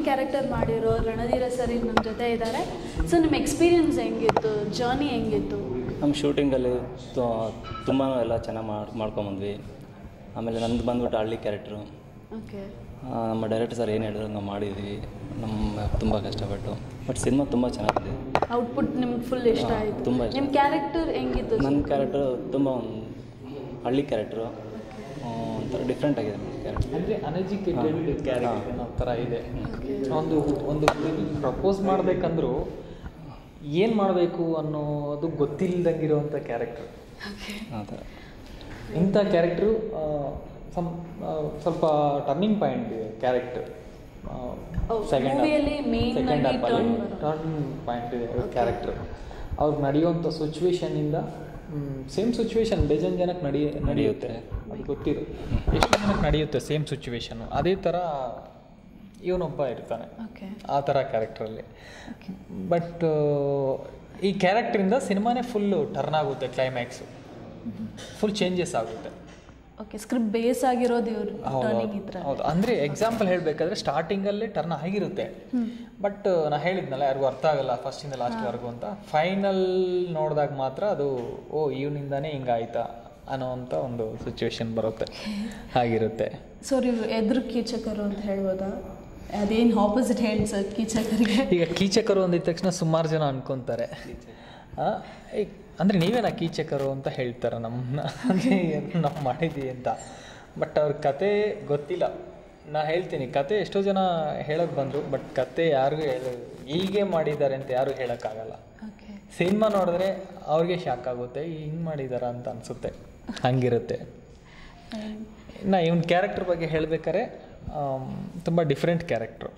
Character ಮಾಡಿರೋ Ranadheera sir ಈಗ ನಮ್ಮ ಜೊತೆ ಇದ್ದಾರೆ ಸೊ ನಿಮ್ಮ ಎಕ್ಸ್ಪೀರಿಯನ್ಸ್ ಹೆಂಗಿತ್ತು ಜರ್ನಿ ಹೆಂಗಿತ್ತು ನಮ್ಮ ಶೂಟಿಂಗಲ್ಲಿ ತುಂಬ ಎಲ್ಲ ಚೆನ್ನಾಗಿ ಮಾಡಿ ಮಾಡ್ಕೊಂಬಂದ್ವಿ ಆಮೇಲೆ ನಂದು ಬಂದ್ಬಿಟ್ಟು ಹಳ್ಳಿ ಕ್ಯಾರೆಕ್ಟ್ರು ಓಕೆ ನಮ್ಮ ಡೈರೆಕ್ಟರ್ ಸರ್ ಏನು ಹೇಳಿದ್ರು ನಾವು ಮಾಡಿದ್ವಿ ನಮ್ಮ ತುಂಬ ಕಷ್ಟಪಟ್ಟು ಬಟ್ ಸಿನಿಮಾ ತುಂಬ ಚೆನ್ನಾಗಿದೆ ಔಟ್ಪುಟ್ ನಿಮ್ಗೆ ಫುಲ್ ಇಷ್ಟ ಹಾ, ಆಯಿತು ತುಂಬ ಇಷ್ಟ. ನಿಮ್ಮ ಕ್ಯಾರೆಕ್ಟರ್ ಹೆಂಗಿತ್ತು ನನ್ನ ಕ್ಯಾರೆಕ್ಟ್ರು ತುಂಬ ಒಂದು ಹಳ್ಳಿ ಕ್ಯಾರೆಕ್ಟ್ರು ಒಂಥರ ಡಿಫ್ರೆಂಟ್ ಆಗಿದೆ ಕ್ಯಾರೆಕ್ಟರ್ ಅಂದರೆ ಅನ್ಎಜುಕೇಟೆಡ್ ಕ್ಯಾರೆಕ್ಟರ್ ಅನ್ನೋ ಥರ ಇದೆ ಒಂದು ಒಂದು ಪ್ರಪೋಸ್ ಮಾಡಬೇಕಂದ್ರೂ ಏನು ಮಾಡಬೇಕು ಅನ್ನೋದು ಗೊತ್ತಿಲ್ಲದಂಗಿರುವಂಥ ಕ್ಯಾರೆಕ್ಟರ್ ಆ ಥರ ಇಂಥ ಕ್ಯಾರೆಕ್ಟ್ರು ಸಮ್ ಆ, ಸ್ವಲ್ಪ ಟರ್ನಿಂಗ್ ಪಾಯಿಂಟ್ ಇದೆ ಕ್ಯಾರೆಕ್ಟರ್ ಹೌದು, ಸೆಕೆಂಡ್ movie-ಯಲ್ಲಿ main ಸೆಕೆಂಡ್ ಆಗಿ ಹಾಫಲ್ಲಿ turn ಬರೋದು. ಟರ್ನ್ ಪಾಯಿಂಟ್ ಇದೆ ಕ್ಯಾರೆಕ್ಟರ್ ಅವ್ರಿಗೆ ನಡೆಯುವಂಥ ಸಿಚುವೇಶನಿಂದ ಸೇಮ್ ಸಿಚುವೇಶನ್ ಬೇಜನ್ ಜನಕ್ಕೆ ನಡಿ ನಡೆಯುತ್ತೆ ಅದು ಗೊತ್ತಿದೆ ಎಷ್ಟು ಜನಕ್ಕೆ ನಡೆಯುತ್ತೆ ಸೇಮ್ ಸಿಚುವೇಶನ್ನು ಅದೇ ಥರ ಇವನೊಬ್ಬ ಇರ್ತಾನೆ ಓಕೆ ಆ ಥರ ಕ್ಯಾರೆಕ್ಟ್ರಲ್ಲಿ ಬಟ್ ಈ ಕ್ಯಾರೆಕ್ಟ್ರಿಂದ ಸಿನಿಮಾನೇ ಫುಲ್ಲು ಟರ್ನ್ ಆಗುತ್ತೆ ಕ್ಲೈಮ್ಯಾಕ್ಸು ಫುಲ್ ಚೇಂಜಸ್ ಆಗುತ್ತೆ ಓಕೆ ಸ್ಕ್ರಿಪ್ಟ್ ಬೇಸ್ ಆಗಿರೋದು ಇವ್ರು ಹೌದು ಟರ್ನಿಂಗ್ ಹೌದು. ಇದ್ರೆ ಹೌದು ಅಂದರೆ ಎಕ್ಸಾಂಪಲ್ ಹೇಳಬೇಕಾದ್ರೆ ಸ್ಟಾರ್ಟಿಂಗಲ್ಲೇ ಟರ್ನ್ ಆಗಿರುತ್ತೆ ಬಟ್ ನಾ ಹೇಳಿದ್ನಲ್ಲ ಯಾರಿಗೂ ಅರ್ಥ ಆಗಲ್ಲ ಫಸ್ಟಿಂದ ಲಾಸ್ಟ್ವರೆಗೂ ಅಂತ ಫೈನಲ್ ನೋಡಿದಾಗ ಮಾತ್ರ ಅದು ಓ ಇವನಿಂದಾನೇ ಹಿಂಗಾಯ್ತಾ ಅನ್ನೋವಂಥ ಒಂದು ಸಿಚುವೇಶನ್ ಬರುತ್ತೆ ಹಾಗಿರುತ್ತೆ ಸೊ ನೀವು ಎದುರು ಕೀಚಕರು ಅಂತ ಹೇಳ್ಬೋದಾ ಅದೇನು ಆಪೋಸಿಟ್ ಹೇಳಿ ಸರ್ ಕೀಚಕರಿಗೆ ಈಗ ಕೀಚಕರು ಅಂದಿದ ತಕ್ಷಣ ಸುಮಾರು ಜನ ಅನ್ಕೊಂತಾರೆ ಆ, ಈ- ಅಂದ್ರೆ ನೀವೇನಾ ಕೀಚಕರು ಅಂತ ಹೇಳ್ತಾರೆ ನಮ್ಮನ್ನ ಅಂದರೆ ನಾವು ಮಾಡಿದ್ದೀವಿ ಅಂತ ಬಟ್ ಅವ್ರ ಕತೆ ಗೊತ್ತಿಲ್ಲ ನಾ ಹೇಳ್ತೀನಿ ಕತೆ ಎಷ್ಟೋ ಜನ ಹೇಳಕ್ ಬಂದರು ಬಟ್ ಕತೆ ಯಾರಿಗೂ ಹೇಳ ಹೀಗೆ ಮಾಡಿದ್ದಾರೆ ಅಂತ ಯಾರು ಹೇಳೋಕ್ಕಾಗಲ್ಲ ಓಕೆ ಸಿನಿಮಾ ನೋಡಿದ್ರೆ ಅವ್ರಿಗೆ ಶಾಕ್ ಆಗುತ್ತೆ ಹಿಂಗೆ ಮಾಡಿದಾರ ಅಂತ ಅನಿಸುತ್ತೆ ಹಂಗಿರುತ್ತೆ ಇನ್ನು ಇವನ್ ಕ್ಯಾರೆಕ್ಟರ್ ಬಗ್ಗೆ ಹೇಳ್ಬೇಕಾದ್ರೆ ತುಂಬ ಡಿಫ್ರೆಂಟ್ ಕ್ಯಾರೆಕ್ಟ್ರು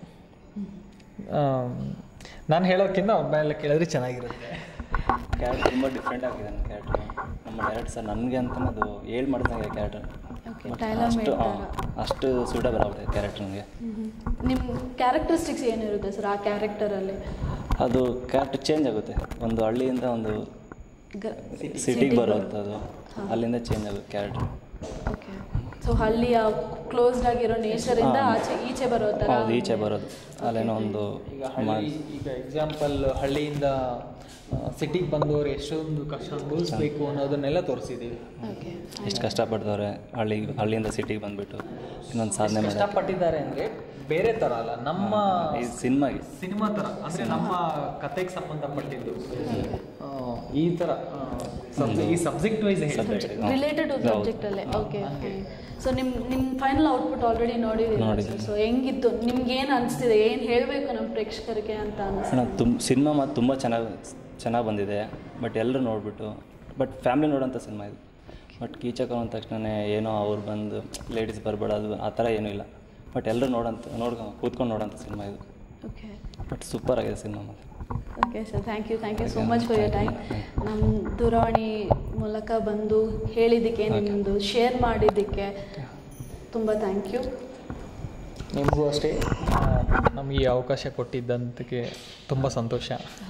ನಾನು ಹೇಳೋಕ್ಕಿಂತ ಅವ್ರ ಮೇಲೆ ಕೇಳಿದ್ರೆ ಚೆನ್ನಾಗಿರುತ್ತೆ ಕ್ಯಾರೆಕ್ಟರ್ ತುಂಬ ಡಿಫ್ರೆಂಟ್ ಆಗಿದೆ ನನ್ನ ಕ್ಯಾರೆಕ್ಟ್ರು ನಮ್ಮ ಡೈರೆಕ್ಟ್ ಸರ್ ನನಗೆ ಅಂತ ಅದು ಹೇಳಿ ಮಾಡಿದಂಗೆ ಕ್ಯಾರೆಕ್ಟರ್ ಓಕೆ ಟೈಲರ್ ಅಷ್ಟು ಮೇಡ್ ಆ, ಅಷ್ಟು ಸೂಟಬಲ್ ಆಗುತ್ತೆ ಕ್ಯಾರೆಕ್ಟರ್ ನನಗೆ ನಿಮ್ಮ ಕ್ಯಾರೆಕ್ಟರಿಸ್ಟಿಕ್ಸ್ ಏನಿರುತ್ತೆ ಸರ್ ಆ ಕ್ಯಾರೆಕ್ಟರಲ್ಲಿ ಅದು ಕ್ಯಾರೆಕ್ಟರ್ ಚೇಂಜ್ ಆಗುತ್ತೆ ಒಂದು ಹಳ್ಳಿಯಿಂದ ಒಂದು ಸಿಟಿಗೆ ಬರುವಂಥದ್ದು ಅಲ್ಲಿಂದ ಚೇಂಜ್ ಆಗುತ್ತೆ ಕ್ಯಾರೆಕ್ಟರ್ ಓಕೆ ಸೊ ಹಳ್ಳಿಯ ಕ್ಲೋಸ್ಡ್ ಆಗಿರೋ ನೇಚರಿಂದ ಆಚೆ ಈಚೆ ಬರೋ ಥರ ಹೌದು ಈಚೆ ಬರೋದು ಅಲ್ಲೇನೋ ಒಂದು ಈಗ ಹಳ್ಳಿ ಈಗ ಎಕ್ಸಾಂಪಲ್ ಹಳ್ಳಿಯಿಂದ ಸಿಟಿಗೆ ಬಂದವರು ಎಷ್ಟೊಂದು ಕಷ್ಟ ಅನುಭವಿಸ್ಬೇಕು ಅನ್ನೋದನ್ನೆಲ್ಲ ತೋರಿಸಿದ್ದೀವಿ ಓಕೆ ಎಷ್ಟು ಕಷ್ಟಪಡ್ತವ್ರೆ ಹಳ್ಳಿ ಹಳ್ಳಿಯಿಂದ ಸಿಟಿಗೆ ಬಂದುಬಿಟ್ಟು ಇನ್ನೊಂದು ಸಾಧನೆ ಮಾಡಿ ಕಷ್ಟಪಟ್ಟಿದ್ದಾರೆ ಅಂದರೆ ಬೇರೆ ಥರ ಅಲ್ಲ ನಮ್ಮ ಈ ಸಿನಿಮಾಗೆ ಸಿನಿಮಾ ಥರ ಅಂದರೆ ನಮ್ಮ ಕತೆಗೆ ಸಂಬಂಧಪಟ್ಟಿದ್ದು ಆ, ಈ ಥರ ಆ, ಸಬ್ಜೆ- ಈ subject wise related to subject ಅಲ್ಲೇ ಓಕೆ ಸೊ ನಿಮ್ಮ ನಿಮ್ಮ ಫೈನಲ್ ಔಟ್ಪುಟ್ ಆಲ್ರೆಡಿ ನೋಡಿದ್ದೀವಿ ನೋಡಿದ್ದೀನಿ. ಸೊ ಹೆಂಗಿತ್ತು ನಿಮ್ಗೆ ಏನು ಅನಿಸ್ತಿದೆ ಏನು ಹೇಳಬೇಕು ನಮ್ಮ ಪ್ರೇಕ್ಷಕರಿಗೆ ಅಂತ ಅನಿಸ್ತು ಅಣ್ಣ ತುಂಬ ಸಿನಿಮಾ ಮತ್ತು ತುಂಬ ಚೆನ್ನಾಗಿ ಚೆನ್ನಾಗಿ ಬಂದಿದೆ ಬಟ್ ಎಲ್ಲರೂ ನೋಡಿಬಿಟ್ಟು ಬಟ್ ಫ್ಯಾಮಿಲಿ ನೋಡೋಂಥ ಸಿನಿಮಾ ಇದು ಬಟ್ ಕೀಚಕ ಅಂದ ತಕ್ಷಣ ಏನೋ ಅವ್ರು ಬಂದು ಲೇಡೀಸ್ ಬರಬೇಡದು ಆ ಥರ ಏನೂ ಇಲ್ಲ ಬಟ್ ಎಲ್ಲರೂ ನೋಡೋಂಥ ನೋಡ್ಕೊಂಡು ಕೂತ್ಕೊಂಡು ನೋಡೋಂಥ ಸಿನಿಮಾ ಇದು ಓಕೆ ಬಟ್ ಸೂಪರ್ ಆಗಿದೆ ಸಿನಿಮಾ ಮತ್ತು okay sir thank you thank you so much for your time ನಮ್ಮ ದೂರವಾಣಿ ಮೂಲಕ ಬಂದು ಹೇಳಿದ್ದಕ್ಕೆ ನಿಮ್ಮದು ಶೇರ್ ಮಾಡಿದ್ದಕ್ಕೆ ತುಂಬ ಥ್ಯಾಂಕ್ ಯು ನಿಮಗೂ ಅಷ್ಟೇ ಆ, ನಮಗೆ ಈ ಅವಕಾಶ ಕೊಟ್ಟಿದ್ದಂತಕ್ಕೆ ತುಂಬ ಸಂತೋಷ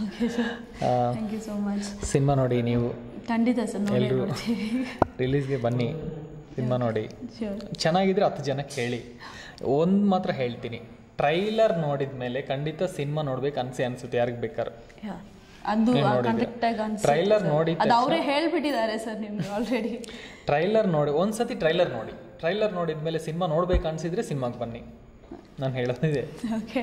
thank you so much cinema ನೋಡಿ ನೀವು ಖಂಡಿತ ಸರ್ ನೋಡಿ ಎಲ್ರೂ ನೋಡ್ತೀವಿ ರಿಲೀಸ್ಗೆ ಬನ್ನಿ ಸಿನಿಮಾ ನೋಡಿ ಶ್ಯೂರ್ ಚೆನ್ನಾಗಿದ್ರೆ ಹತ್ತು ಜನಕ್ಕೆ ಹೇಳಿ ಒಂದು ಮಾತ್ರ ಹೇಳ್ತೀನಿ ಟ್ರೈಲರ್ ನೋಡಿದ ಮೇಲೆ ಖಂಡಿತ ಸಿನಿಮಾ ನೋಡ್ಬೇಕು ಅನ್ಸಿ ಅನ್ಸುತ್ತೆ ಯಾರಿಗೆ ಬೇಕಾದ್ರೆ ಅದು ನೀವ್ ನೋಡಿದ್ಯಾ? ಕರೆಕ್ಟಾಗಿ ಅನ್ಸುತ್ತೆ Trailer sir. ನೋಡಿದ ಅದು ತಕ್ಷಣ- ಅವರೇ ಹೇಳ್ಬಿಟ್ಟಿದ್ದಾರೆ ಸರ್ ನಿಮ್ಗೆ ಆಲ್ರೆಡಿ ಟ್ರೈಲರ್ ನೋಡಿ ಒಂದು ಸತಿ ಟ್ರೈಲರ್ ನೋಡಿ ಟ್ರೈಲರ್ ನೋಡಿದ ಮೇಲೆ ಸಿನಿಮಾ ನೋಡ್ಬೇಕು ಅನ್ಸಿದ್ರೆ ಸಿನಿಮಾಗೆ ಬನ್ನಿ ನಾನು ಹೇಳೋದಿದೆ okay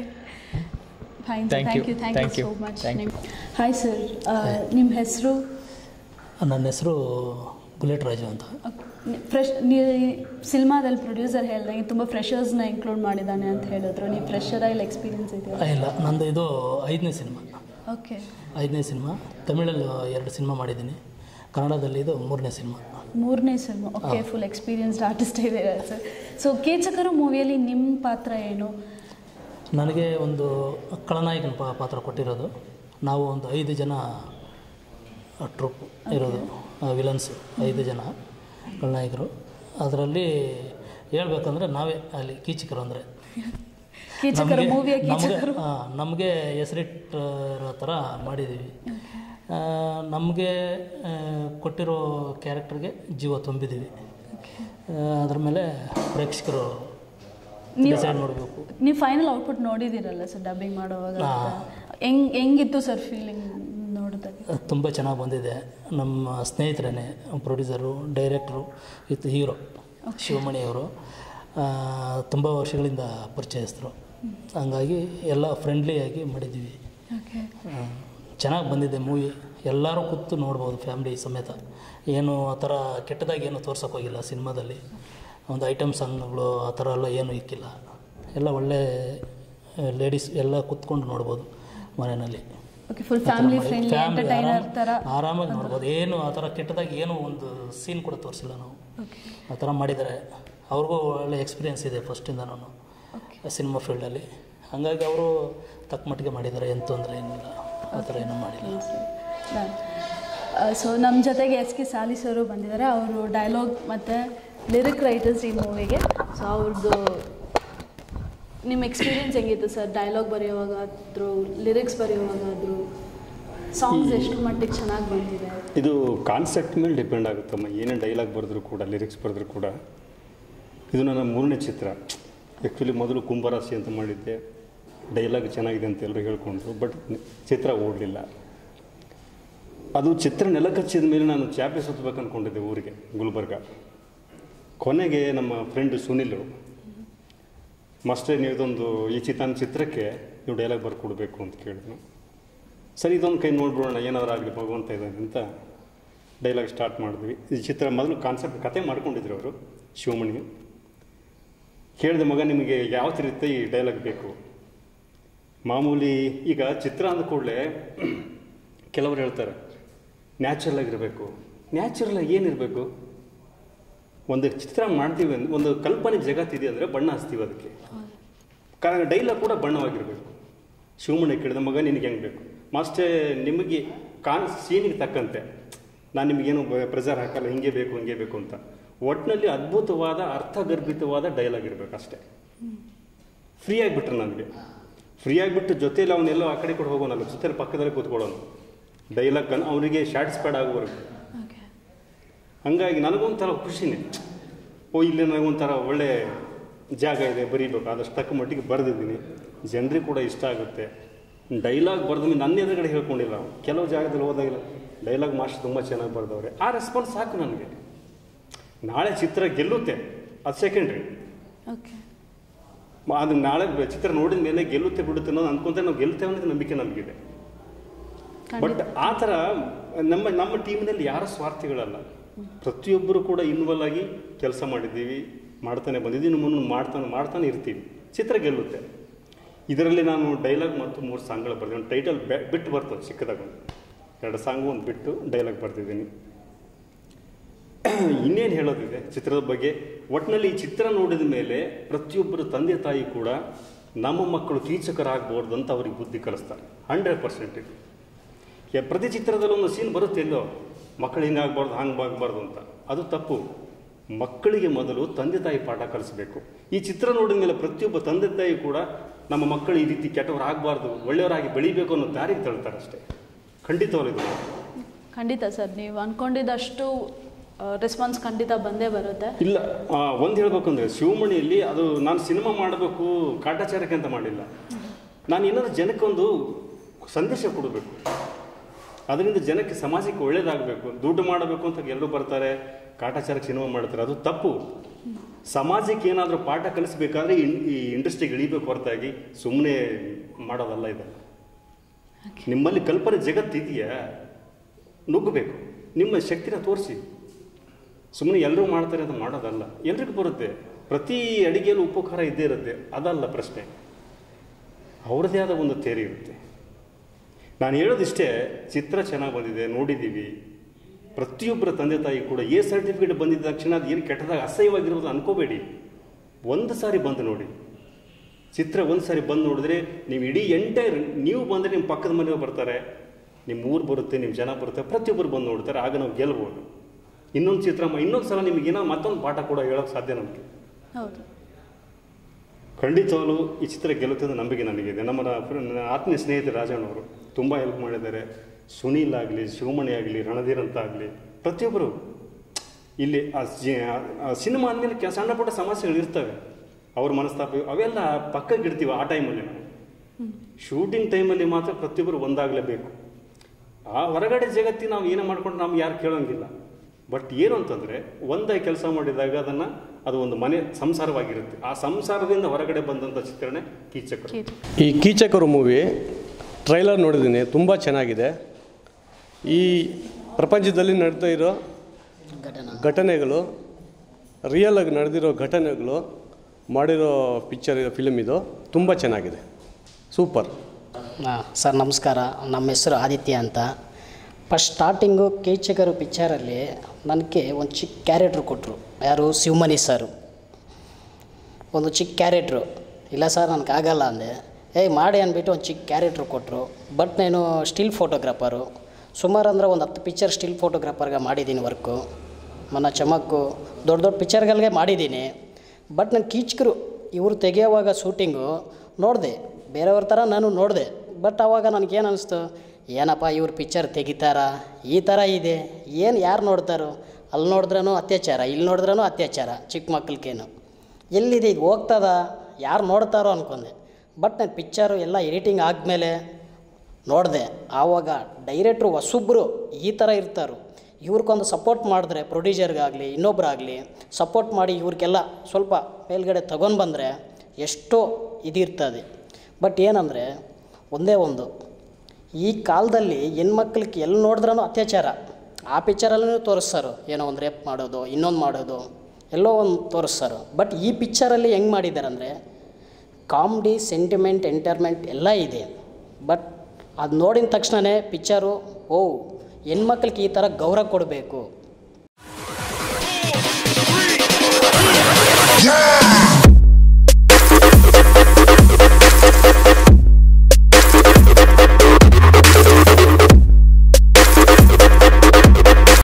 fine Thank thank you. You thank Thank you you. So much Thank you. Hi sir ನಿಮ್ಮ ಹೆಸರು ನನ್ನ ಹೆಸರು ಬುಲೆಟ್ ರಾಜು ಅಂತ ಫ್ರೆಶ್ ಸಿನಿಮಾದಲ್ಲಿ ಪ್ರೊಡ್ಯೂಸರ್ ಹೇಳ್ದಂಗೆ ತುಂಬ ಫ್ರೆಷರ್ಸ್ನ ಇನ್ಕ್ಲೂಡ್ ಮಾಡಿದ್ದಾನೆ ಅಂತ ಹೇಳಿದ್ರು ನೀವು ಫ್ರೆಷರ ಇಲ್ಲ ಎಕ್ಸ್ಪೀರಿಯನ್ಸ್ ಇದೆಯಾ ಆ, ಇಲ್ಲ ನಂದು ಇದು ಐದನೇ ಸಿನಿಮಾ ಓಕೆ ಐದನೇ ಸಿನಿಮಾ ತಮಿಳಲ್ಲಿ ಎರಡು ಸಿನಿಮಾ ಮಾಡಿದ್ದೀನಿ ಕನ್ನಡದಲ್ಲಿ ಇದು ಮೂರನೇ ಸಿನಿಮಾ ಮೂರನೇ cinema okay full experienced artist ಇದೆ ಸರ್ ಸೊ ಕೀಚಕರು ಮೂವಿಯಲ್ಲಿ ನಿಮ್ಮ ಪಾತ್ರ ಏನು ನನಗೆ ಒಂದು ಖಳನಾಯಕನ ಪಾ ಪಾತ್ರ ಕೊಟ್ಟಿರೋದು ನಾವು ಒಂದು ಐದು ಜನ ಟ್ರೂಪ್ ಇರೋದು ವಿಲನ್ಸ್ ಐದು ಜನ ಖಳನಾಯಕರು ಅದರಲ್ಲಿ ಹೇಳ್ಬೇಕಂದ್ರೆ ನಾವೇ ಅಲ್ಲಿ ಕೀಚಕರು ಅಂದರೆ ಕೀಚಕರು ಮೂವಿಯ ಕೀಚಕರು ನಮಗೆ ಹೆಸರಿಟ್ಟಿರೋ ಥರ ಮಾಡಿದ್ದೀವಿ ನಮಗೆ ಕೊಟ್ಟಿರೋ ಕ್ಯಾರೆಕ್ಟರ್ಗೆ ಜೀವ ತುಂಬಿದ್ದೀವಿ ಆ, ಅದ್ರ ಮೇಲೆ ಪ್ರೇಕ್ಷಕರು ನೀವು ಡಿಸೈಡ್ ಮಾಡಬೇಕು ನೀವು ಫೈನಲ್ ಔಟ್ಪುಟ್ ನೋಡಿದ್ದೀರಲ್ಲ ಸರ್ ಡಬ್ಬಿಂಗ್ ಮಾಡುವಾಗ ಹಾ. ಹೆಂಗ್ ಹೆಂಗಿತ್ತು ಸರ್ ಫೀಲಿಂಗ್ ನೋಡಿದಾಗ ತುಂಬ ಚೆನ್ನಾಗಿ ಬಂದಿದೆ ನಮ್ಮ ಸ್ನೇಹಿತರೇ producer director with hero Shivamani ಅವರು ತುಂಬ ವರ್ಷಗಳಿಂದ ಪರಿಚಯಸ್ಥರು ಹಂಗಾಗಿ ಎಲ್ಲ ಫ್ರೆಂಡ್ಲಿಯಾಗಿ ಮಾಡಿದ್ದೀವಿ ಓಕೆ ಚೆನ್ನಾಗಿ ಬಂದಿದೆ ಮೂವಿ ಎಲ್ಲರೂ ಕೂತು ನೋಡ್ಬೋದು ಫ್ಯಾಮ್ಲಿ ಸಮೇತ ಏನು ಆ ಥರ ಕೆಟ್ಟದಾಗಿ ಏನು ತೋರ್ಸೋಕೆ ಹೋಗಿಲ್ಲ ಸಿನಿಮಾದಲ್ಲಿ ಒಂದು ಐಟಮ್ ಸಾಂಗ್ಗಳು ಆ ಥರ ಎಲ್ಲ ಏನೂ ಇಕ್ಕಿಲ್ಲ ಎಲ್ಲ ಒಳ್ಳೆ ಲೇಡೀಸ್ ಎಲ್ಲ ಕೂತ್ಕೊಂಡು ನೋಡ್ಬೋದು ಮನೆಯಲ್ಲಿ okay full family friendly Family entertainer ಆರಾಮ್- ಥರ ಆರಾಮಾಗಿ ನೋಡ್ಬೋದು ಏನು ಆ ಥರ ಕೆಟ್ಟದಾಗಿ ಏನು ಒಂದು ಸೀನ್ ಕೂಡ ತೋರಿಸಿಲ್ಲ ನಾವು ಓಕೆ ಆ ಥರ ಮಾಡಿದ್ದಾರೆ ಅವ್ರಿಗೂ ಒಳ್ಳೆ ಎಕ್ಸ್ಪೀರಿಯೆನ್ಸ್ ಇದೆ ಫಸ್ಟಿಂದ ನಾನು ಸಿನಿಮಾ ಫೀಲ್ಡಲ್ಲಿ ಹಾಗಾಗಿ ಅವರು ತಕ್ಕ ಮಟ್ಟಿಗೆ ಮಾಡಿದ್ದಾರೆ ಏನು ತೊಂದರೆ ಏನಿಲ್ಲ ಆ ಥರ ಏನೂ ಮಾಡಿಲ್ಲ ಸೊ ನಮ್ಮ ಜೊತೆಗೆ ಎಸ್ ಕೆ ಸಾಲಿಸ್ ಅವರು ಬಂದಿದ್ದಾರೆ ಅವರು ಡೈಲಾಗ್ ಮತ್ತು ಲಿರಿಕ್ ರೈಟರ್ಸ್ ಈ ಮೂವಿಗೆ ಸೊ ಅವ್ರದ್ದು ನಿಮ್ಮ ಎಕ್ಸ್ಪೀರಿಯನ್ಸ್ ಹೆಂಗಿತ್ತು ಸರ್ ಡೈಲಾಗ್ ಬರೆಯುವಾಗಾದರೂ ಲಿರಿಕ್ಸ್ ಬರೆಯುವಾಗಾದರೂ ಸಾಂಗ್ಸ್ ಎಷ್ಟು ಮಟ್ಟಿಗೆ ಚೆನ್ನಾಗಿ ಬಂದಿದೆ ಇದು ಕಾನ್ಸೆಪ್ಟ್ ಮೇಲೆ ಡಿಪೆಂಡ್ ಆಗುತ್ತಮ್ಮ ಏನೇ ಡೈಲಾಗ್ ಬರೆದ್ರು ಕೂಡ ಲಿರಿಕ್ಸ್ ಬರೆದ್ರು ಕೂಡ ಇದು ನನ್ನ ಮೂರನೇ ಚಿತ್ರ ಆ್ಯಕ್ಚುಲಿ ಮೊದಲು ಕುಂಭರಾಶಿ ಅಂತ ಮಾಡಿದ್ದೆ ಡೈಲಾಗ್ ಚೆನ್ನಾಗಿದೆ ಅಂತ ಎಲ್ಲರೂ ಹೇಳ್ಕೊಂಡ್ರು ಬಟ್ ಚಿತ್ರ ಓಡಲಿಲ್ಲ ಅದು ಚಿತ್ರ ನೆಲಕಚ್ಚಿದ ಮೇಲೆ ನಾನು ಚಾಪೆ ಸುತ್ತಬೇಕು ಅಂದ್ಕೊಂಡಿದ್ದೆ ಊರಿಗೆ ಗುಲ್ಬರ್ಗ ಕೊನೆಗೆ ನಮ್ಮ ಫ್ರೆಂಡ್ ಸುನಿಲ್ ಮಾಸ್ಟರ್ ನೀವು ಇದೊಂದು ಈ ಚಿತ್ರ ಚಿತ್ರಕ್ಕೆ ನೀವು ಡೈಲಾಗ್ ಬರ್ಕೊಡ್ಬೇಕು ಅಂತ ಕೇಳಿದ್ನು ಸರಿ ಇದೊಂದು ಕೈ ನೋಡ್ಬಿಡೋಣ ಏನಾದರೂ ಆಗಲಿ ಭಗವಂತ ಇದ್ದಾನೆ ಅಂತ ಡೈಲಾಗ್ ಸ್ಟಾರ್ಟ್ ಮಾಡಿದ್ವಿ ಈ ಚಿತ್ರ ಮೊದಲು ಕಾನ್ಸೆಪ್ಟ್ ಕತೆ ಮಾಡ್ಕೊಂಡಿದ್ರು ಅವರು ಶಿವಮಣಿ ಕೇಳಿದೆ ಮಗ ನಿಮಗೆ ಯಾವ ರೀತಿ ಈ ಡೈಲಾಗ್ ಬೇಕು ಮಾಮೂಲಿ ಈಗ ಚಿತ್ರ ಅಂದ ಕೂಡಲೇ ಕೆಲವರು ಹೇಳ್ತಾರೆ ನ್ಯಾಚುರಲ್ ಆಗಿರಬೇಕು ನ್ಯಾಚುರಲ್ ಆಗಿ ಏನಿರಬೇಕು ಒಂದು ಚಿತ್ರ ಮಾಡ್ತೀವಿ ಅಂದ್ರೆ ಒಂದು ಕಲ್ಪನೆ ಜಗತ್ತಿದೆ ಅಂದರೆ ಬಣ್ಣ ಹಚ್ತೀವಿ ಅದಕ್ಕೆ ಕಾರಣ ಡೈಲಾಗ್ ಕೂಡ ಬಣ್ಣವಾಗಿರಬೇಕು ಶಿವಮಣಿ ಕೇಳಿದ ಮಗ ನಿನಗೆ ಹೆಂಗೆ ಬೇಕು ಮಾಸ್ಟರ್ ನಿಮಗೆ ಕಾನ್ ಸೀನಿಗೆ ತಕ್ಕಂತೆ ನಾನು ನಿಮಗೇನು ಪ್ರೆಸರ್ ಹಾಕಲ್ಲ ಹಿಂಗೆ ಬೇಕು ಹಿಂಗೆ ಬೇಕು ಅಂತ ಒಟ್ಟಿನಲ್ಲಿ ಅದ್ಭುತವಾದ ಅರ್ಥಗರ್ಭಿತವಾದ ಡೈಲಾಗ್ ಇರಬೇಕು ಅಷ್ಟೇ ಫ್ರೀ ಆಗಿಬಿಟ್ರೆ ನನಗೆ ಫ್ರೀ ಆಗಿಬಿಟ್ಟು ಜೊತೆಯಲ್ಲಿ ಅವನ್ನೆಲ್ಲೋ ಆ ಕಡೆ ಕೂಡ ಹೋಗೋನಲ್ಲ ಜೊತೆಲಿ ಪಕ್ಕದಲ್ಲಿ ಕೂತ್ಕೊಳ್ಳೋನು ಡೈಲಾಗ್ ಅವರಿಗೆ ಸ್ಯಾಟಿಸ್ಫೈಡ್ ಆಗೋವರೆಗೂ ಓಕೆ ಹಂಗಾಗಿ ನನಗೊಂಥರ ಖುಷಿನೇ ಓ ಇಲ್ಲಿ ನನಗೊಂಥರ ಒಳ್ಳೆ ಜಾಗ ಇದೆ ಬರೀಬೇಕು ಆದಷ್ಟು ತಕ್ಕ ಮಟ್ಟಿಗೆ ಬರೆದಿದ್ದೀನಿ ಜನರಿಗೆ ಕೂಡ ಇಷ್ಟ ಆಗುತ್ತೆ ಡೈಲಾಗ್ ಬರೆದ ಮೇಲೆ ನನ್ನ ಎದುರುಗಡೆ ಹೇಳ್ಕೊಂಡಿಲ್ಲ ಅವ್ನು. ಕೆಲವು ಜಾಗದಲ್ಲಿ ಹೋದಾಗಿಲ್ಲ ಡೈಲಾಗ್ ಮಾಸ್ಟರ್ ತುಂಬ ಚೆನ್ನಾಗಿ ಬರೆದವ್ರೆ ಆ ರೆಸ್ಪಾನ್ಸ್ ಸಾಕು ನನಗೆ ನಾಳೆ ಚಿತ್ರ ಗೆಲ್ಲುತ್ತೆ ಅದು ಸೆಕೆಂಡ್ರಿ ಓಕೆ ಅದು ನಾಳೆ ಬ- ಚಿತ್ರ ನೋಡಿದ ಮೇಲೆ ಗೆಲ್ಲುತ್ತೆ ಬಿಡುತ್ತೆ ಅನ್ನೋದು ಅನ್ಕೊಂತ ನಾವು ಗೆಲ್ತೇವೆ ಅನ್ನೋದು ನಂಬಿಕೆ ನಮಗಿದೆ ಬಟ್ ಆ ಥರ ನಮ್ಮ ನಮ್ಮ ಟೀಮ್ನಲ್ಲಿ ಯಾರ ಸ್ವಾರ್ಥಿಗಳಲ್ಲ ಪ್ರತಿಯೊಬ್ಬರು ಕೂಡ ಇನ್ವಾಲ್ವ್ ಆಗಿ ಕೆಲಸ ಮಾಡಿದ್ದೀವಿ ಮಾಡ್ತಾನೆ ಬಂದಿದ್ದೀವಿ ಇನ್ನು ಮುಂದೆ ಮಾಡ್ತಾನೆ ಮಾಡ್ತಾನೆ ಇರ್ತೀವಿ ಚಿತ್ರ ಗೆಲ್ಲುತ್ತೆ ಇದರಲ್ಲಿ ನಾನು ಡೈಲಾಗ್ ಮತ್ತು ಮೂರು ಸಾಂಗ್ಗಳು ಬರ್ತೀನಿ ಒಂದು ಟೈಟಲ್ ಬಿಟ್ಟು ಬರ್ತದೆ ಚಿಕ್ಕದಾಗ ಒಂದು ಎರಡು ಸಾಂಗು ಒಂದು ಬಿಟ್ಟು ಡೈಲಾಗ್ ಬರ್ತಿದ್ದೀನಿ ಇನ್ನೇನು ಹೇಳೋದಿದೆ ಚಿತ್ರದ ಬಗ್ಗೆ ಒಟ್ಟಿನಲ್ಲಿ ಈ ಚಿತ್ರ ನೋಡಿದ ಮೇಲೆ ಪ್ರತಿಯೊಬ್ಬರು ತಂದೆ ತಾಯಿ ಕೂಡ ನಮ್ಮ ಮಕ್ಕಳು ಕೀಚಕರಾಗಬಾರ್ದು ಅಂತ ಅವ್ರಿಗೆ ಬುದ್ಧಿ ಕಲಿಸ್ತಾರೆ ಹಂಡ್ರೆಡ್ ಪರ್ಸೆಂಟ್ ಇದು ಯಾ- ಪ್ರತಿ ಚಿತ್ರದಲ್ಲಿ ಒಂದು ಸೀನ್ ಬರುತ್ತೆ ಎಲ್ಲೋ ಮಕ್ಕಳು ಹಿಂಗಾಗಬಾರ್ದು ಹಂಗೆ ಆಗಬಾರ್ದು ಅಂತ ಅದು ತಪ್ಪು ಮಕ್ಕಳಿಗೆ ಮೊದಲು ತಂದೆ ತಾಯಿ ಪಾಠ ಕಲಿಸ್ಬೇಕು ಈ ಚಿತ್ರ ನೋಡಿದ ಮೇಲೆ ಪ್ರತಿಯೊಬ್ಬ ತಂದೆ ತಾಯಿ ಕೂಡ ನಮ್ಮ ಮಕ್ಕಳು ಈ ರೀತಿ ಕೆಟ್ಟವರಾಗಬಾರ್ದು ಒಳ್ಳೆಯವರಾಗಿ ಬೆಳಿಬೇಕು ಅನ್ನೋ ದಾರಿಗೆ ತಳ್ತಾರೆ ಅಷ್ಟೇ ಖಂಡಿತವಾಗ್ಲೂ ಇದು ಖಂಡಿತ ಸರ್ ನೀವು ಅಂದ್ಕೊಂಡಿದ್ದಷ್ಟು ರೆಸ್ಪಾನ್ಸ್ ಖಂಡಿತ ಬಂದೇ ಬರುತ್ತೆ ಇಲ್ಲ ಒಂದು ಹೇಳ್ಬೇಕಂದ್ರೆ ಶಿವಮಣಿಯಲ್ಲಿ ಅದು ನಾನು ಸಿನಿಮಾ ಮಾಡಬೇಕು ಕಾಟಾಚಾರಕ್ಕೆ ಅಂತ ಮಾಡಿಲ್ಲ ನಾನು ಏನಾದ್ರು ಜನಕ್ಕೊಂದು ಸಂದೇಶ ಕೊಡಬೇಕು ಅದರಿಂದ ಜನಕ್ಕೆ ಸಮಾಜಕ್ಕೆ ಒಳ್ಳೇದಾಗಬೇಕು ದುಡ್ಡು ಮಾಡಬೇಕು ಅಂತ ಎಲ್ಲರೂ ಬರ್ತಾರೆ ಕಾಟಾಚಾರಕ್ಕೆ ಸಿನಿಮಾ ಮಾಡ್ತಾರೆ ಅದು ತಪ್ಪು ಸಮಾಜಕ್ಕೆ ಏನಾದರೂ ಪಾಠ ಕಲಿಸ್ಬೇಕಾದ್ರೆ ಇನ್- ಈ ಇಂಡಸ್ಟ್ರಿಗೆ ಇಳಿಬೇಕು ಹೊರತಾಗಿ ಸುಮ್ಮನೆ ಮಾಡೋದಲ್ಲ ಇದಲ್ಲ ನಿಮ್ಮಲ್ಲಿ ಕಲ್ಪನೆ ಜಗತ್ತಿದೆಯಾ ನುಗ್ಗಬೇಕು ನಿಮ್ಮ ಶಕ್ತಿನ ತೋರಿಸಿ ಸುಮ್ಮನೆ ಎಲ್ಲರೂ ಮಾಡ್ತಾರೆ ಅದು ಮಾಡೋದಲ್ಲ ಎಲ್ರಿಗೂ ಬರುತ್ತೆ ಪ್ರತಿ ಅಡಿಗೆಯಲ್ಲೂ ಉಪ್ಪು ಖಾರ ಇದ್ದೇ ಇರುತ್ತೆ ಅದಲ್ಲ ಪ್ರಶ್ನೆ ಅವ್ರದ್ದೇ ಆದ ಒಂದು ತೇರಿ ಇರುತ್ತೆ ನಾನು ಹೇಳೋದಿಷ್ಟೇ ಚಿತ್ರ ಚೆನ್ನಾಗಿ ಬಂದಿದೆ ನೋಡಿದ್ದೀವಿ ಪ್ರತಿಯೊಬ್ಬರ ತಂದೆ ತಾಯಿ ಕೂಡ ಎ ಸರ್ಟಿಫಿಕೇಟ್ ಬಂದಿದ್ದ ತಕ್ಷಣ ಅದು ಏನು ಕೆಟ್ಟದಾಗ ಅಸಹ್ಯವಾಗಿರೋದು ಅನ್ಕೋಬೇಡಿ ಒಂದು ಸಾರಿ ಬಂದು ನೋಡಿ ಚಿತ್ರ ಒಂದು ಸಾರಿ ಬಂದು ನೋಡಿದ್ರೆ ನೀವು ಇಡೀ ಎಂಟೈರ್ ನೀವು ಬಂದರೆ ನಿಮ್ಮ ಪಕ್ಕದ ಮನೆಯವ್ರು ಬರ್ತಾರೆ ನಿಮ್ಮ ಊರು ಬರುತ್ತೆ ನಿಮ್ಮ ಜನ ಬರುತ್ತೆ ಪ್ರತಿಯೊಬ್ಬರು ಬಂದು ನೋಡ್ತಾರೆ ಆಗ ನಾವು ಗೆಲ್ಬೋದು ಇನ್ನೊಂದು ಚಿತ್ರ ಇನ್ನೊಂದು ಸಲ ನಿಮಗೆ ಏನೋ ಮತ್ತೊಂದು ಪಾಠ ಕೂಡ ಹೇಳೋಕ್ಕೆ ಸಾಧ್ಯ ನಮಗೆ ಹೌದು ಖಂಡಿತವಾಗ್ಲೂ ಈ ಚಿತ್ರ ಗೆಲ್ಲುತ್ತೆ ಅನ್ನೋ ನಂಬಿಕೆ ನನಗಿದೆ ನಮ್ಮ ರ- ನನ್ನ ಆತ್ಮೀಯ ಸ್ನೇಹಿತರು ರಾಜಣ್ಣವರು ತುಂಬ ಹೆಲ್ಪ್ ಮಾಡಿದ್ದಾರೆ ಸುನೀಲ್ ಆಗಲಿ ಶಿವಮಣಿ ಆಗಲಿ ರಣಧೀರ್ ಅಂತ ಆಗಲಿ ಪ್ರತಿಯೊಬ್ಬರು ಇಲ್ಲಿ ಆ ಜಿ- ಆ ಸಿನಿಮಾ ಅಂದಮೇಲೆ ಕೆ ಸಣ್ಣ ಪುಟ್ಟ ಸಮಸ್ಯೆಗಳು ಇರ್ತವೆ ಅವ್ರ ಮನಸ್ತಾಪ ಅವೆಲ್ಲ ಪಕ್ಕಕ್ಕೆ ಇಡ್ತೀವಿ ಆ ಟೈಮಲ್ಲಿ ನಾವು ಶೂಟಿಂಗ್ ಟೈಮಲ್ಲಿ ಮಾತ್ರ ಪ್ರತಿಯೊಬ್ಬರು ಒಂದಾಗಲೇಬೇಕು ಆ ಹೊರಗಡೆ ಜಗತ್ತಿಗೆ ನಾವು ಏನೇ ಮಾಡ್ಕೊಂಡು ನಮ್ಗೆ ಯಾರು ಕೇಳೋಂಗಿಲ್ಲ ಬಟ್ ಏನು ಅಂತಂದರೆ ಒಂದೇ ಕೆಲಸ ಮಾಡಿದಾಗ ಅದನ್ನು ಅದು ಒಂದು ಮನೆ ಸಂಸಾರವಾಗಿರುತ್ತೆ ಆ ಸಂಸಾರದಿಂದ ಹೊರಗಡೆ ಬಂದಂಥ ಚಿತ್ರಣ ಕೀಚಕರು ಈ ಕೀಚಕರು ಮೂವಿ ಟ್ರೈಲರ್ ನೋಡಿದ್ದೀನಿ ತುಂಬ ಚೆನ್ನಾಗಿದೆ ಈ ಪ್ರಪಂಚದಲ್ಲಿ ನಡೆತಾ ಇರೋ ಘಟನೆಗಳು ರಿಯಲ್ ಆಗಿ ನಡೆದಿರೋ ಘಟನೆಗಳು ಮಾಡಿರೋ ಪಿಕ್ಚರ್ ಫಿಲ್ಮ್ ಇದು ತುಂಬ ಚೆನ್ನಾಗಿದೆ ಸೂಪರ್ ಹಾಂ ಸರ್ ನಮಸ್ಕಾರ ನಮ್ಮ ಹೆಸರು ಆದಿತ್ಯ ಅಂತ ಫಸ್ಟ್ ಸ್ಟಾರ್ಟಿಂಗು ಕೀಚಕರು ಪಿಕ್ಚರಲ್ಲಿ ನನಗೆ ಒಂದು ಚಿಕ್ಕ ಕ್ಯಾರೆಕ್ಟ್ರು ಕೊಟ್ಟರು ಯಾರು ಶಿವಮಣಿ ಸರು ಒಂದು ಚಿಕ್ಕ ಕ್ಯಾರೆಕ್ಟ್ರು ಇಲ್ಲ ಸರ್ ನನಗೆ ಆಗಲ್ಲ ಅಂದೆ ಏಯ್ ಮಾಡಿ ಅಂದ್ಬಿಟ್ಟು ಒಂದು ಚಿಕ್ಕ ಕ್ಯಾರೆಕ್ಟ್ರು ಕೊಟ್ಟರು ಬಟ್ ನಾನು ಸ್ಟಿಲ್ ಫೋಟೋಗ್ರಾಫರು ಸುಮಾರು ಅಂದರೆ ಒಂದು ಹತ್ತು ಪಿಕ್ಚರ್ ಸ್ಟಿಲ್ ಫೋಟೋಗ್ರಾಫರ್ಗೆ ಮಾಡಿದ್ದೀನಿ ವರ್ಕು ಮನ ಚಮಕ್ಕು ದೊಡ್ಡ ದೊಡ್ಡ ಪಿಕ್ಚರ್ಗಳಿಗೆ ಮಾಡಿದ್ದೀನಿ ಬಟ್ ನಾನು ಕೀಚಕರು ಇವರು ತೆಗೆಯೋವಾಗ ಶೂಟಿಂಗು ನೋಡಿದೆ ಬೇರೆಯವ್ರ ಥರ ನಾನು ನೋಡಿದೆ ಬಟ್ ಆವಾಗ ನನಗೇನು ಅನಿಸ್ತು ಏನಪ್ಪ ಇವ್ರು ಪಿಕ್ಚರ್ ತೆಗಿತಾರ ಈ ಥರ ಇದೆ ಏನು ಯಾರು ನೋಡ್ತಾರೋ ಅಲ್ಲಿ ನೋಡಿದ್ರೂ ಅತ್ಯಾಚಾರ ಇಲ್ಲಿ ನೋಡಿದ್ರೂ ಅತ್ಯಾಚಾರ ಚಿಕ್ಕ ಮಕ್ಳಿಗೇನು ಎಲ್ಲಿದೆ ಇದು ಹೋಗ್ತದ ಯಾರು ನೋಡ್ತಾರೋ ಅಂದ್ಕೊಂಡೆ ಬಟ್ ನಾನು ಪಿಕ್ಚರು ಎಲ್ಲ ಎಡಿಟಿಂಗ್ ಆದಮೇಲೆ ನೋಡಿದೆ ಆವಾಗ ಡೈರೆಕ್ಟ್ರು ಹೊಸೊಬ್ಬರು ಈ ಥರ ಇರ್ತಾರೋ ಇವ್ರಿಗೊಂದು ಸಪೋರ್ಟ್ ಮಾಡಿದ್ರೆ ಪ್ರೊಡ್ಯೂಸರ್ಗಾಗಲಿ ಇನ್ನೊಬ್ಬರಾಗಲಿ ಸಪೋರ್ಟ್ ಮಾಡಿ ಇವ್ರಿಗೆಲ್ಲ ಸ್ವಲ್ಪ ಮೇಲ್ಗಡೆ ತಗೊಂಡು ಬಂದರೆ ಎಷ್ಟೋ ಇದಿರ್ತದೆ ಬಟ್ ಏನಂದರೆ ಒಂದೇ ಒಂದು ಈ ಕಾಲದಲ್ಲಿ ಹೆಣ್ಮಕ್ಳಿಗೆ ಎಲ್ಲಿ ನೋಡಿದ್ರೂ ಅತ್ಯಾಚಾರ ಆ ಪಿಕ್ಚರಲ್ಲೂ ತೋರಿಸ್ತಾರೋ ಏನೋ ಒಂದು ರೇಪ್ ಮಾಡೋದು ಇನ್ನೊಂದು ಮಾಡೋದು ಎಲ್ಲೋ ಒಂದು ತೋರಿಸ್ತಾರೋ ಬಟ್ ಈ ಪಿಕ್ಚರಲ್ಲಿ ಹೆಂಗೆ ಮಾಡಿದ್ದಾರೆ ಅಂದರೆ ಕಾಮಿಡಿ ಸೆಂಟಿಮೆಂಟ್ ಎಂಟರ್ಮೆಂಟ್ ಎಲ್ಲ ಇದೆ ಬಟ್ ಅದು ನೋಡಿದ ತಕ್ಷಣವೇ ಪಿಕ್ಚರು ಓ ಹೆಣ್ಮಕ್ಳಿಗೆ ಈ ಥರ ಗೌರವ ಕೊಡಬೇಕು